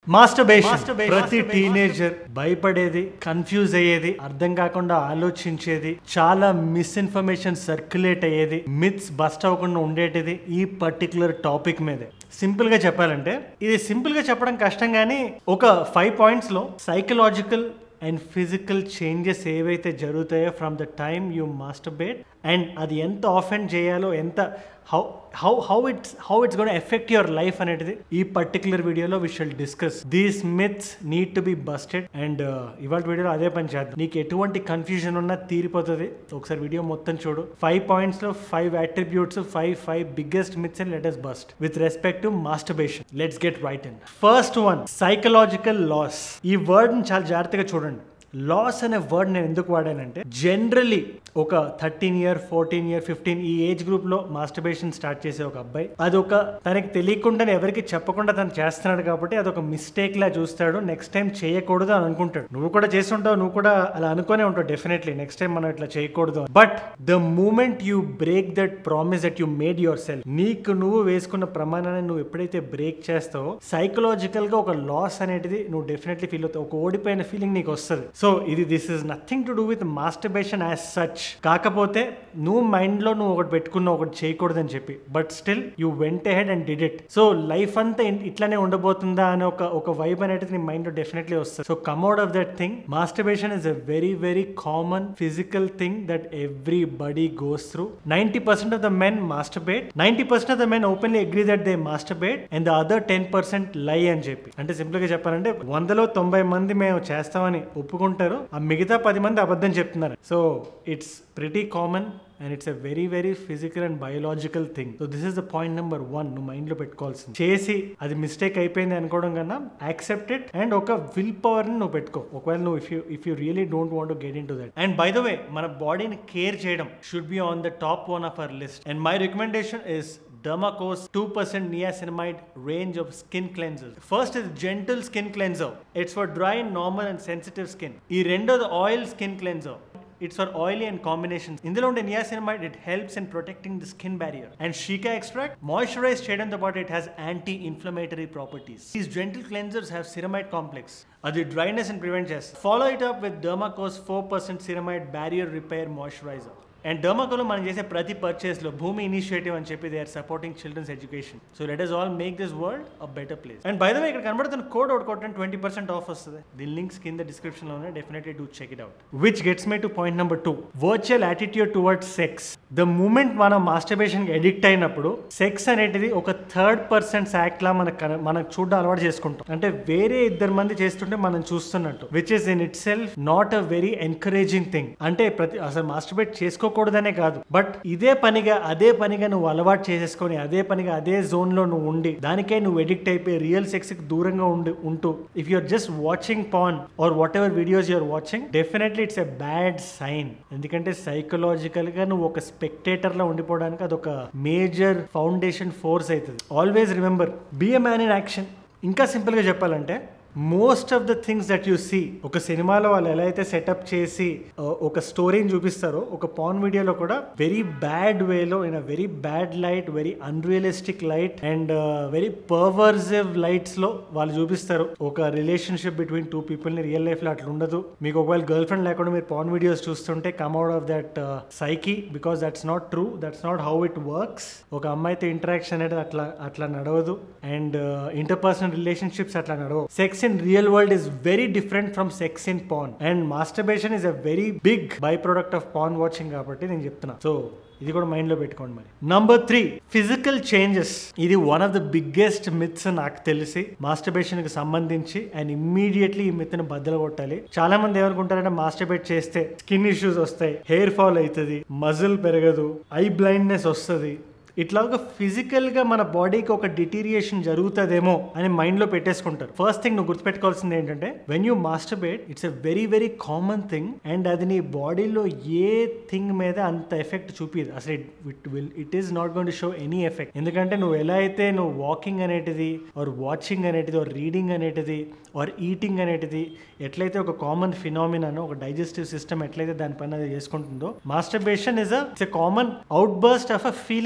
Masturbation ప్రతి teenager భయపడేది confuse అయ్యేది అర్థం కాకుండా ఆలోచించేది చాలా మిస్ఇన్ఫర్మేషన్ సర్క్యులేట్ అయ్యేది మిత్స్ బస్ట్ అవ్వకుండా ఉండేటిది ఈ పర్టికులర్ టాపిక్ మీదే సింపుల్ గా చెప్పాలంటే ఇది సింపుల్ గా చెప్పడం కష్టం కానీ ఒక ఫైవ్ పాయింట్స్ లో సైకలాజికల్ అండ్ ఫిజికల్ చేంజెస్ ఏవైతే జరుగుతాయో from the time you masturbate and అది ఎంత ఆఫెన్ చేయాలో ఎంత how how how it's how it's gonna effect your life అనేది ఈ పర్టికులర్ వీడియోలో we shall discuss these myths need to be busted and ఇవాళ వీడియోలో అదే పని చేద్దాం నీకు ఎటువంటి కన్ఫ్యూజన్ ఉన్నా తీరిపోతుంది ఒకసారి వీడియో మొత్తం చూడు ఫైవ్ పాయింట్స్ లో five attributes five five biggest myths and latest bust with respect to masturbation let's get right in first one psychological loss ఈ వర్డ్ చాలా జాగ్రత్తగా చూడండి లాస్ అనే వర్డ్ నేను ఎందుకు వాడానంటే జనరలీ ఒక thirteen year fourteen year fifteen ఈ ఏజ్ గ్రూప్ లో మాస్టర్బేషన్ స్టార్ట్ చేసే ఒక అబ్బాయి అది ఒక తనకి తెలియకుండానే ఎవరికి చెప్పకుండా తను చేస్తున్నాడు కాబట్టి అది ఒక మిస్టేక్ లా చూస్తాడు నెక్స్ట్ టైం చేయకూడదు అని అనుకుంటాడు నువ్వు కూడా చేస్తుంటావు నువ్వు కూడా అలా అనుకునే ఉంటావు డెఫినెట్లీ నెక్స్ట్ టైం మనం ఇట్లా చేయకూడదు but the moment you break that promise that you made yourself నీకు నువ్వు వేసుకున్న ప్రమాణాన్ని నువ్వు ఎప్పుడైతే బ్రేక్ చేస్తావో సైకలాజికల్ గా ఒక లాస్ అనేది నువ్వు డెఫినెట్లీ ఫీల్ అవుతావు ఒక ఓడిపోయిన ఫీలింగ్ నీకు వస్తుంది సో ఇది this is nothing to do with masturbation as such కాకపోతే నువ్వు మైండ్ లో నువ్వు ఒకటి పెట్టుకున్నావు ఒకటి చేయకూడదని చెప్పి but still you went ahead and did it so life అంతా ఇన్- ఇట్లానే ఉండబోతుందా అని ఒక ఒక వైబ్ అనేది నీ మైండ్ లో డెఫినెట్లీ వస్తుంది so come out of that thing masturbation is a very very common physical thing that everybody goes through ninety percent of the men masturbate ninety percent of the men openly agree that they masturbate and the other ten percent lie అని చెప్పి అంటే simple గా చెప్పాలంటే వందలో తొంభై మంది మేము చేస్తామని ఒప్పుకుంటారు ఆ మిగతా పది మంది అబద్ధం చెప్తున్నారు so it's pretty common and it's a very very physical and biological thing so this is the point number one నువ్వు మైండ్ లో పెట్టుకోవాల్సింది చేసి అది మిస్టేక్ అయిపోయింది అనుకోవడం కన్నా యాక్సెప్ట్ ఇట్ అండ్ ఒక విల్ పవర్ ని నువ్వు పెట్టుకో ఒకవేళ నువ్వు if you if you really don't want get into that and by the way మన బాడీని కేర్ చేయడం should be on the top one of our list and my recommendation is Dermacos 2% niacinamide range of skin cleansers. First is gentle skin cleanser. It's for dry, normal and sensitive skin. ఈ రెండోది oil skin cleanser it's for oily and combinations ఇందులో ఉండే niacinamide it helps in protecting the skin barrier and cica extract moisturise చేయడంతో పాటు it has anti inflammatory properties these gentle cleansers have ceramide complex అది dryness అని prevent చేస్తుంది follow it up with Dermacos four percent ceramide barrier repair moisturiser and డర్మాకోలో మనం చేసే ప్రతి purchase లో భూమి ఇనిషియేటివ్ అని చెప్పి they are supporting children's education so let us all make this world a better place and by the way ఇక్కడ కనబడుతున్న code out కొట్టండి ట్వంటీ పర్సెంట్ ఆఫ్ వస్తుంది దీని లింక్స్ కింద డిస్క్రిప్షన్ లో ఉన్నాయి definitely do check it out which gets me to point number two virtual attitude towards sex the moment మనం masturbation కి ఎడిక్ట్ అయినప్పుడు సెక్స్ అనేది ఒక థర్డ్ పర్సన్స్ యాక్ట్ లా మనకు కన- మనకు చూడడం అలవాటు చేసుకుంటాం అంటే వేరే ఇద్దరు మంది చేస్తుంటే మనం చూస్తున్నట్టు which is in itself not a very encouraging thing అంటే ప్రతి అసలు మాస్టర్బేట్ చేసుకోకూడదనే కాదు బట్ ఇదే పనిగా అదే పనిగా నువ్వు అలవాటు చేసేసుకొని అదే పనిగా అదే జోన్ లో నువ్వు ఉండి దానికే నువ్వు ఎడిక్ట్ అయిపోయి రియల్ సెక్స్ కి దూరంగా ఉండి ఉంటూ if you're just watching porn or whatever videos you're watching definitely it's a bad sign ఎందుకంటే సైకలాజికల్ గా నువ్వు ఒక స్పెక్టేటర్ లా ఉండిపోవడానికి అదొక మేజర్ ఫౌండేషన్ ఫోర్స్ అవుతుంది always remember be a man in action ఇంకా సింపుల్ గా చెప్పాలంటే most of the things that you see ఒక సినిమాలో వాళ్ళు ఎలా అయితే సెటప్ చేసి ఆ, ఒక స్టోరీని చూపిస్తారో ఒక పాన్ వీడియోలో కూడా వెరీ బ్యాడ్ వేలో in a very bad light very unrealistic light and very perversive lights లో వాళ్ళు చూపిస్తారు ఒక రిలేషన్షిప్ బిట్వీన్ టూ పీపుల్ ని రియల్ లైఫ్ లో అట్లా ఉండదు మీకు ఒకవేళ గర్ల్ ఫ్రెండ్ లేకుండా మీరు పాన్ వీడియోస్ చూస్తుంటే come out of that psyche because that's not true that's not how it works ఒక అమ్మాయితో ఇంటరాక్షన్ అనేది అట్లా అట్లా నడవదు అండ్ ఇంటర్పర్సనల్ రిలేషన్షిప్స్ అట్లా నడవవు sex in real world is very different from sex in porn and masturbation is a very big byproduct of porn watching కాబట్టి నేను చెప్తున్నా సో ఇది కూడా మైండ్ లో పెట్టుకోండి మరి నంబర్ త్రీ ఫిజికల్ చేంజెస్ ఇది one of the biggest myths నాకు తెలిసి మాస్టర్బేషన్ కి సంబంధించి అండ్ ఇమ్మీడియట్లీ ఈ మిత్ ని బద్దలు కొట్టాలి చాలా మంది ఏమనుకుంటారంటే మాస్టర్బేట్ చేస్తే స్కిన్ ఇష్యూస్ వస్తాయి హెయిర్ ఫాల్ అవుతుంది మజిల్ పెరగదు ఐ బ్లైండ్నెస్ వస్తుంది ఇట్లా ఒక ఫిజికల్ గా మన బాడీకి ఒక డిటీరియేషన్ జరుగుతుందేమో అని మైండ్ లో పెట్టేసుకుంటారు ఫస్ట్ థింగ్ నువ్వు గుర్తుపెట్టుకోవాల్సింది ఏంటంటే when you masturbate it's a very very common thing and అది నీ బాడీలో ఏ థింగ్ మీద అంత ఎఫెక్ట్ చూపిదు అసలు it will it is not going to show any effect ఎందుకంటే నువ్వు ఎలా అయితే నువ్వు వాకింగ్ అనేటిది ఆర్ వాచింగ్ అనేటిది ఆర్ రీడింగ్ అనేటిది ఆర్ ఈటింగ్ అనేటిది ఎట్లయితే ఒక కామన్ ఫినామినా ఒక డైజెస్టివ్ సిస్టమ్ ఎట్లయితే దానిపైన అది చేసుకుంటుందో masturbation is a it's a common outburst of a feeling that you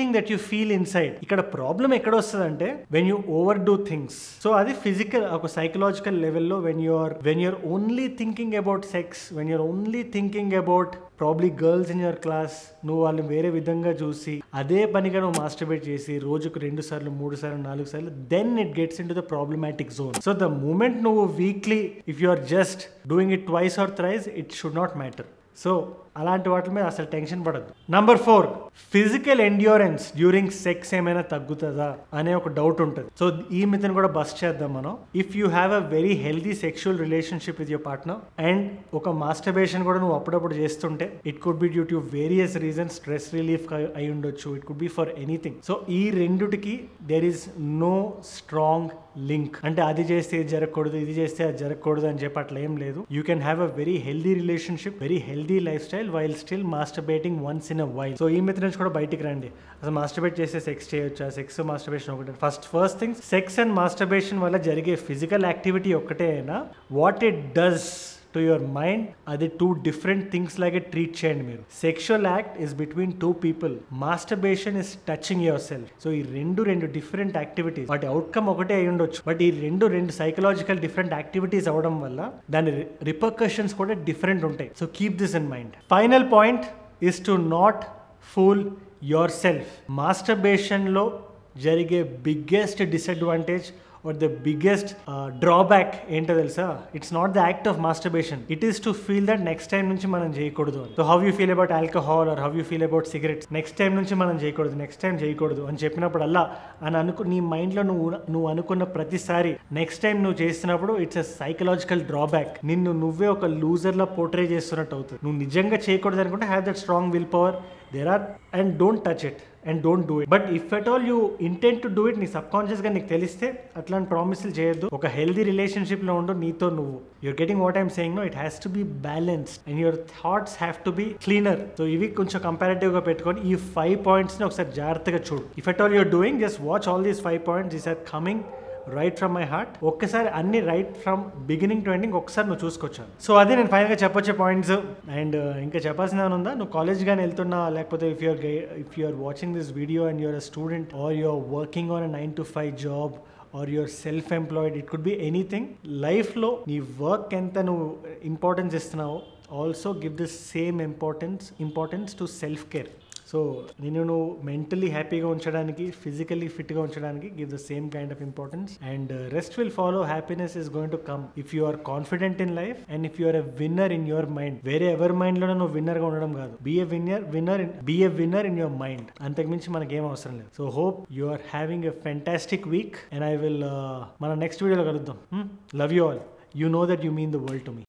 feel inside ఇక్కడ ప్రాబ్లం ఎక్కడ వస్తుంది అంటే when you overdo things so అది ఫిజికల్ ఒక సైకలాజికల్ లెవెల్లో when you're when you're only thinking about sex when you're only thinking about probably girls in your class నువ్వు వాళ్ళు వేరే విధంగా చూసి అదే పనిగా నువ్వు మాస్టర్బేట్ చేసి రోజుకు రెండు సార్లు మూడు సార్లు నాలుగు సార్లు then it gets into the problematic zone so the moment నువ్వు weekly if you are just doing it twice or thrice it should not matter so అలాంటి వాటి మీద అసలు టెన్షన్ పడద్దు number four physical endurance during sex ఏమైనా తగ్గుతుందా అనే ఒక డౌట్ ఉంటుంది సో ఈ మితను కూడా బస్ చేద్దాం మనం if you have a very healthy sexual relationship with your partner and ఒక మాస్టర్బేషన్ కూడా నువ్వు అప్పుడప్పుడు చేస్తుంటే it could be due to various reasons stress relief అయి ఉండొచ్చు it could be for anything so ఈ రెండుటికి there is no strong link అంటే అది చేస్తే ఇది జరగకూడదు ఇది చేస్తే అది జరగకూడదు అని చెప్పి అట్లా ఏం లేదు you can have a very healthy relationship very healthy lifestyle while still masturbating once in a while so ఈ మెథడ్ నుంచి కూడా బయటికి రండి అసలు మాస్టర్బేట్ చేస్తే సెక్స్ చేయొచ్చా సెక్స్ మాస్టర్బేషన్ ఒకటే first first thing sex and masturbation వల్ల జరిగే ఫిజికల్ యాక్టివిటీ ఒక్కటే అయినా what it does to your mind అది టూ డిఫరెంట్ థింగ్స్ లాగే ట్రీట్ చేయండి మీరు sexual act is between two people masturbation is touching yourself so ఈ రెండు రెండు డిఫరెంట్ యాక్టివిటీస్ వాటి అవుట్కమ్ ఒకటే అయి ఉండొచ్చు బట్ ఈ రెండు రెండు సైకలాజికల్ డిఫరెంట్ యాక్టివిటీస్ అవడం వల్ల దాని రిపర్కషన్స్ కూడా డిఫరెంట్ ఉంటాయి so keep this in mind final point is to not fool yourself మాస్టర్బేషన్లో జరిగే biggest disadvantage or the biggest drawback ఏంటో తెలుసా it's not the act of masturbation it is to feel that next time నుంచి మనం చేయకూడదు అని so how you feel about alcohol or how you feel about cigarettes next time నుంచి మనం చేయకూడదు next time చేయకూడదు అని చెప్పినప్పుడల్లా అని అనుకు నీ మైండ్లో నువ్వు నువ్వు అనుకున్న ప్రతిసారి నెక్స్ట్ టైం నువ్వు చేసినప్పుడు ఇట్స్ అ సైకలాజికల్ డ్రాబ్యాక్ నిన్ను నువ్వే ఒక లూజర్లా పోర్ట్రే చేస్తున్నట్టు అవుతుంది నువ్వు నిజంగా చేయకూడదు అనుకుంటే have that strong will power there are and don't touch it and don't do it but if at all you intent to do it నీ సబ్ కాన్షియస్గా నీకు తెలిస్తే అట్లాంటి ప్రామిస్లు చేయొద్దు ఒక హెల్దీ రిలేషన్షిప్లో ఉండు నీతో నువ్వు you're getting what I'm saying no it has to be balanced and your thoughts have to be cleaner so ఇవి కొంచెం కంపారిటివ్గా పెట్టుకొని ఈ ఫైవ్ పాయింట్స్ని ఒకసారి జాగ్రత్తగా చూడు if at all you're doing just watch all these five points these are coming right from my heart ఒక్కసారి అన్ని right from beginning to ending ఒకసారి నువ్వు చూసుకొచ్చాను సో అది నేను ఫైనల్గా చెప్పొచ్చే పాయింట్స్ అండ్ ఇంకా చెప్పాల్సిన ఏమైనా ఉందా నువ్వు కాలేజ్ కానీ వెళ్తున్నా లేకపోతే if you're if you're watching this video and you're a student or you're working on a nine to five job or you're self employed it could be anything లైఫ్లో నీ వర్క్ ఎంత నువ్వు ఇంపార్టెన్స్ ఇస్తున్నావో also give this same importance importance to self care so నేను నువ్వు mentally హ్యాపీగా ఉంచడానికి physically ఫిట్గా ఉంచడానికి give the same kind of importance and rest will follow happiness is going to come if you are confident in life and if you are a winner in your mind వేరే ఎవరి మైండ్లోనే నువ్వు విన్నర్గా ఉండడం కాదు be a winner winner in be a winner in your mind అంతకుమించి మనకి ఏం అవసరం లేదు so hope you are having a fantastic week and I will మన నెక్స్ట్ వీడియోలో కలుద్దాం love you all you know that you mean the world to me